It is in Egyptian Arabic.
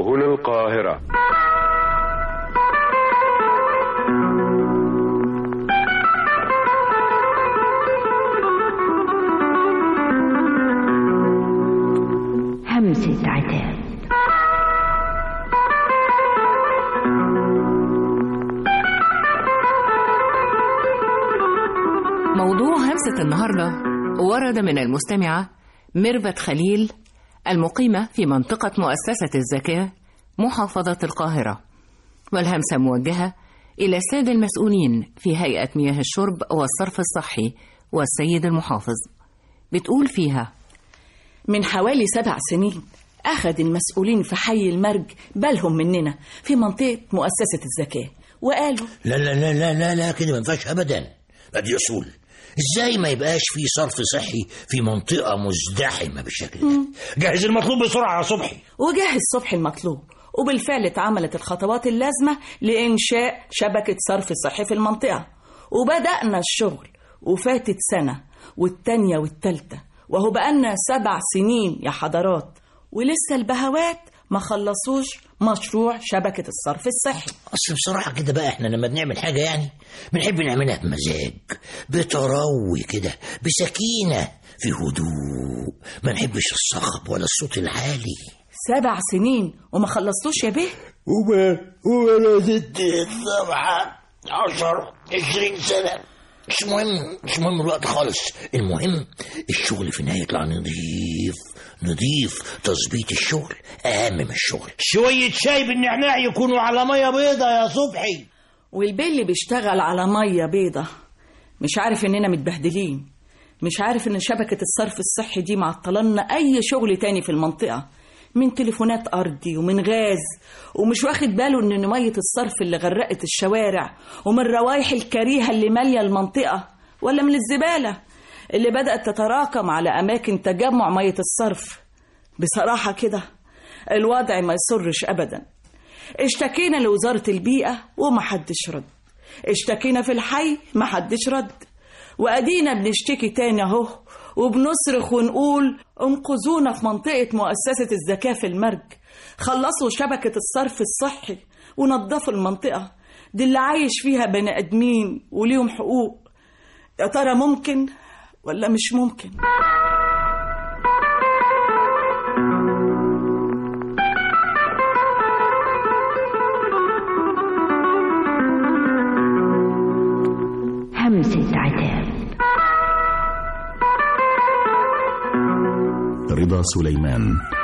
هنا القاهرة همسة عتاب موضوع همسة النهاردة ورد من المستمعة ميرفت خليل المقيمة في منطقة مؤسسة الزكاة محافظة القاهرة والهمسة موجهة إلى السادة المسؤولين في هيئة مياه الشرب والصرف الصحي والسيد المحافظ بتقول فيها من حوالي سبع سنين أخذ المسؤولين في حي المرج بالهم مننا في منطقة مؤسسة الزكاة وقالوا لا لا لا لا لا لا كده ما ينفعش ابدا دي اصول ازاي ما يبقاش في صرف صحي في منطقه مزدحمه بالشكل ده جهز المطلوب بسرعه يا صبحي وجهز صبح المطلوب وبالفعل اتعملت الخطوات اللازمة لإنشاء شبكة صرف صحي في المنطقة وبدأنا الشغل وفاتت سنة والتانية والتالتة وهو بقالنا سبع سنين يا حضرات ولسه البهوات ما خلصوش مشروع شبكة الصرف الصحي اصل بصراحه كده بقى احنا لما بنعمل حاجه يعني بنحب نعملها بمزاج بتروي كده بسكينه في هدوء ما نحبش الصخب ولا الصوت العالي سبع سنين وما خلصتوش يا بيه وما ولا ست سبعة عشر عشرين سنة مش مهم مش مهم الوقت خالص المهم الشغل في النهاية يطلع نظيف نظيف تظبيط الشغل أهم من الشغل شوية شاي بالنعناع يكونوا على مية بيضة يا صبحي والبيه اللي بيشتغل على مية بيضة مش عارف اننا متبهدلين مش عارف ان شبكة الصرف الصحي دي معطلنا اي شغل تاني في المنطقة من تليفونات ارضي ومن غاز ومش واخد باله ان مية الصرف اللي غرقت الشوارع ومن الروايح الكريهة اللي مالية المنطقة ولا من الزبالة اللي بدأت تتراكم على اماكن تجمع مية الصرف بصراحة كده الوضع ما يسرش ابدا اشتكينا لوزارة البيئة ومحدش رد اشتكينا في الحي محدش رد وأدينا بنشتكي تاني أهو وبنصرخ ونقول انقذونا في منطقة مؤسسة الزكاة في المرج خلصوا شبكة الصرف الصحي ونظفوا المنطقة دي اللي عايش فيها بني آدمين وليهم حقوق يا ترى ممكن ولا مش ممكن همسة عتاب رضا سليمان